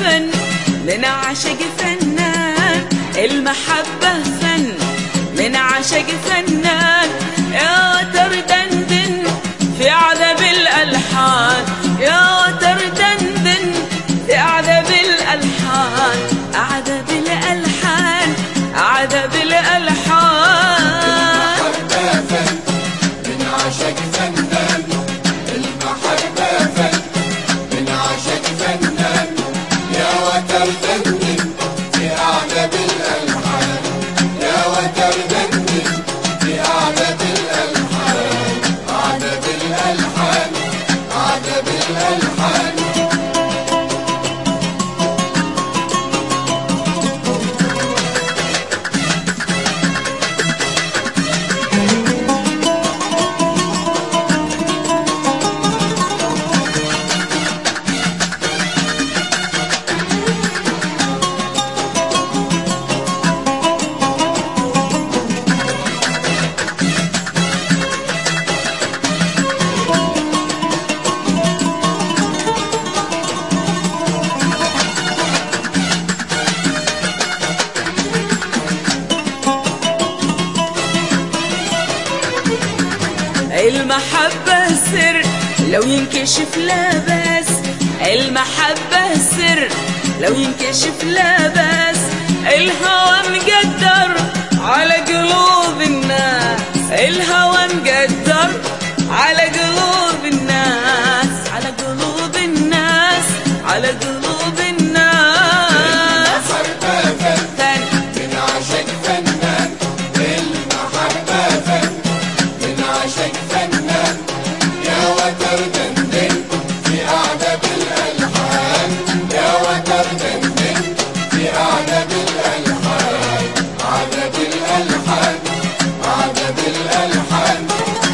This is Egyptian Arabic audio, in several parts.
فن من عشق فنان المحبة فن من عشق فنان يا وتر دندن في عذب الألحان يا وتر دندن في عذب الألحان عذب الألحان عذب الألحان المحبة فن من عشق فنان المحبة فن من عشق فنان يا وتر دندن في أعذب الألحان يا وتر دندن في أعذب الألحان أعذب الألحان أعذب الألحان المحبة سر لو ينكشف لا بس المحبة سر لو ينكشف لا بس الهوى مقدر على قلوب الناس الهوى مقدر على قلوب الناس على قلوب الناس على قلوب الناس المحبة فن فن من عشق فنان المحبة فن من عشق فنان يا وتر دندن في أعذب الألحان يا وتر دندن في أعذب الألحان أعذب الألحان أعذب الألحان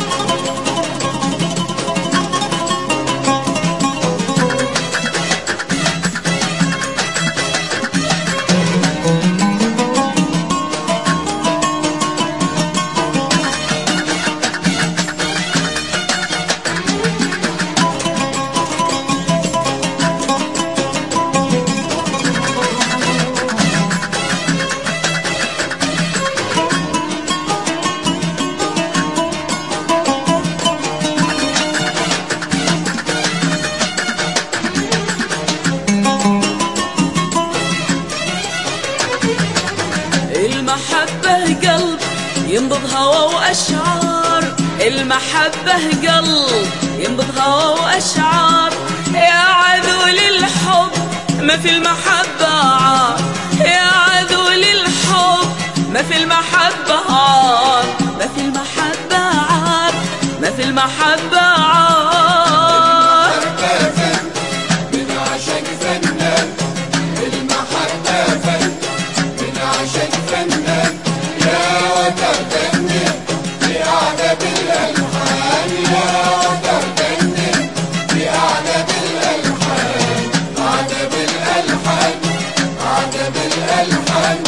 المحبة قلب ينبض هوى وأشعار المحبة قلب ينبض هوى وأشعار يا عذو للحب ما في المحبة عار يا عذو للحب ما في المحبة عار ما في المحبة عار ما في المحبة عار المحبة فن من عشق فنان المحبة فن من عشق فنان يا وتر دندن في أعذب الألحان يا وتر دندن في أعذب الألحان أعذب الألحان أعذب الألحان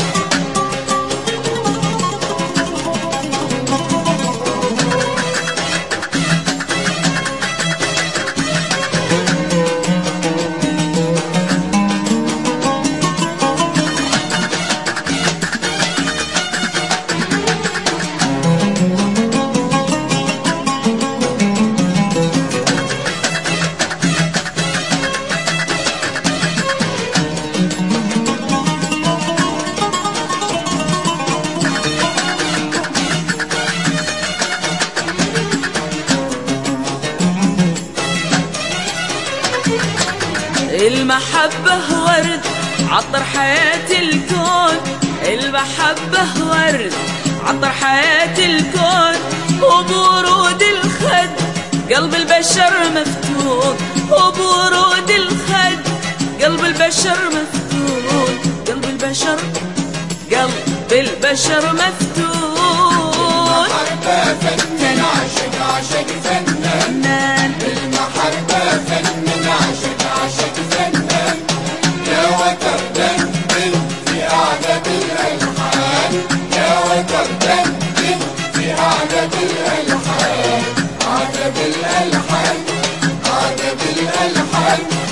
المحبة ورد عطر حياة الكون المحبة ورد عطر حياة الكون وبورود الخد قلب البشر مفتون وبورود الخد قلب البشر مفتون قلب البشر قلب البشر مفتون المحبة فن من عشق عشق فنان فنان المحبة فن من عشق عشق فنان يا وتر دندن في أعذب الألحان يا وتر دندن في أعذب الألحان أعذب الألحان أعذب الألحان